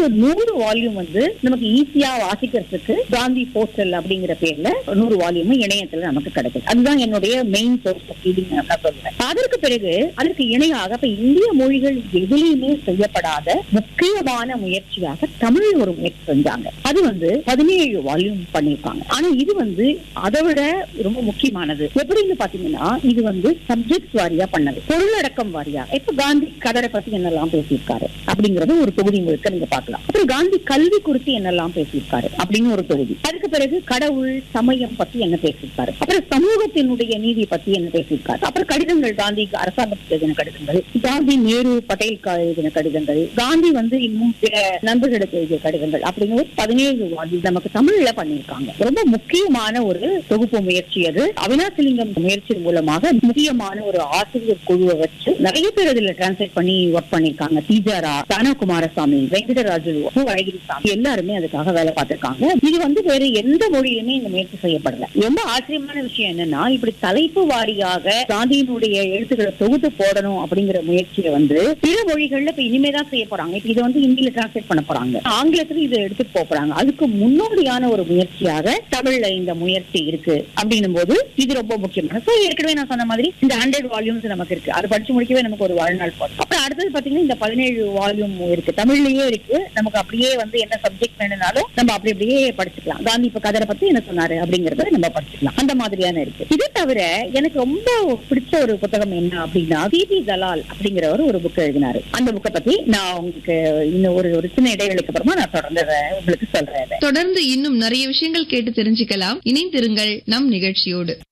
ஒரு நூறு வால்யூம் வந்து நமக்கு ஈஸியா வாசிக்கிறதுக்கு காந்தி போஸ்டல் அப்படிங்கிற பேர்ல நூறு வால்யூம் இணையத்துல நமக்கு கிடைக்குது அதுதான் என்னுடைய மெயின் சோர்ஸ் ஆஃப் ரீடிங் நான் சொல்றேன் அதற்கு பிறகு அதற்கு இணையாக இப்ப இந்திய மொழிகள் எதுலையுமே செய்யப்படாத முக்கியமான முயற்சியாக தமிழ் ஒரு முயற்சி செஞ்சாங்க அது வந்து பதினேழு வால்யூம் பண்ணிருக்காங்க ஆனா இது வந்து அதை விட ரொம்ப முக்கியமானது எப்படின்னு பாத்தீங்கன்னா இது வந்து சப்ஜெக்ட் வாரியா பண்ணது பொருளடக்கம் வாரியா இப்ப காந்தி கதரை பத்தி என்னெல்லாம் பேசியிருக்காரு அப்படிங்கறது ஒரு தொகுதி முழுக்க நீங்க பார்க்கலாம் அப்புறம் காந்தி கல்வி குறித்து என்னெல்லாம் பேசியிருக்காரு அப்படின்னு ஒரு தொகுதி அதுக்கு பிறகு கடவுள் சமயம் பத்தி என்ன பேசியிருக்காரு அப்புறம் சமூகத்தினுடைய நீதி பத்தி என்ன பேசியிருக்காரு அப்புறம் கடிதங்கள் காந்திக்கு அரசாங்கத்துக்கு எழுதின கடிதங்கள் காந்தி நேரு பட்டேலுக்கு எழுதின கடிதங்கள் காந்தி வந்து இன்னும் பிற நண்பர்களுக்கு எழுதிய கடிதங்கள் அப்படின்னு ஒரு பதினேழு வாதி நமக்கு தமிழ்ல பண்ணியிருக்காங்க ரொம்ப முக்கியமான ஒரு தொகுப்பு முயற்சி அது அவினாசிலிங்கம் முயற்சி மூலமாக முக்கியமான ஒரு ஆசிரியர் குழுவை வச்சு நிறைய பேர் இதுல டிரான்ஸ்லேட் பண்ணி ஒர்க் பண்ணிருக்காங்க தீஜாரா தானா குமாரசாமி வெங்கடராஜு கு. அழகிரிசாமி எல்லாருமே அதுக்காக வேலை பார்த்திருக்காங்க இது வந்து வேற எந்த மொழியிலுமே இந்த முயற்சி செய்யப்படல ரொம்ப ஆச்சரியமான விஷயம் என்னன்னா இப்படி தலைப்பு வாரியாக காந்தியினுடைய எழுத்துக்களை தொகுத்து போடணும் அப்படிங்கிற முயற்சியை வந்து பிற மொழிகள்ல இப்ப இனிமேதான் செய்ய போறாங்க இப்ப இதை வந்து ஹிந்தியில டிரான்ஸ்லேட் பண்ண போறாங்க ஆங்கிலத்துல இதை எடுத்துட்டு போக போறாங்க அதுக்கு முன்னோடியான ஒரு முயற்சியாக தமிழ்ல இந்த முயற்சி இருக்கு அப்படின்னும் போது இது ரொம்ப முக்கியமான சோ ஏற்கனவே நான் சொன்ன மாதிரி இந்த ஹண்ட்ரட் வால்யூம்ஸ் நமக்கு இருக்கு அது படிச்சு முடிக்கவே நமக்கு ஒரு வாழ்நாள் போதும் அப்புறம் அடுத்தது பாத்தீங்கன்னா இந்த பதினேழு வால்யூம் இருக்கு தமிழ்லயே இருக்கு நமக்கு அப்படியே வந்து என்ன சப்ஜெக்ட் வேணும்னாலும் நம்ம அப்படி அப்படியே படிச்சுக்கலாம் காந்தி இப்ப கதரை பத்தி என்ன சொன்னாரு அப்படிங்கறத நம்ம படிச்சுக்கலாம் அந்த மாதிரியான இருக்கு இது தவிர எனக்கு ரொம்ப பிடிச்ச ஒரு புத்தகம் என்ன அப்படின்னா சிபி தலால் அப்படிங்கிறவர் ஒரு புக் எழுதினாரு அந்த புக்கை பத்தி நான் உங்களுக்கு இன்னும் ஒரு ஒரு சின்ன இடைவெளிக்கு அப்புறமா நான் தொடர்ந்து அதை உங்களுக்கு சொல்றேன் அதை. தொடர்ந்து இன்னும் நிறைய விஷயங்கள் கேட்டு தெரிஞ்சுக்கலாம் இணைந்திருங்கள் நம் நிகழ்ச்சியோடு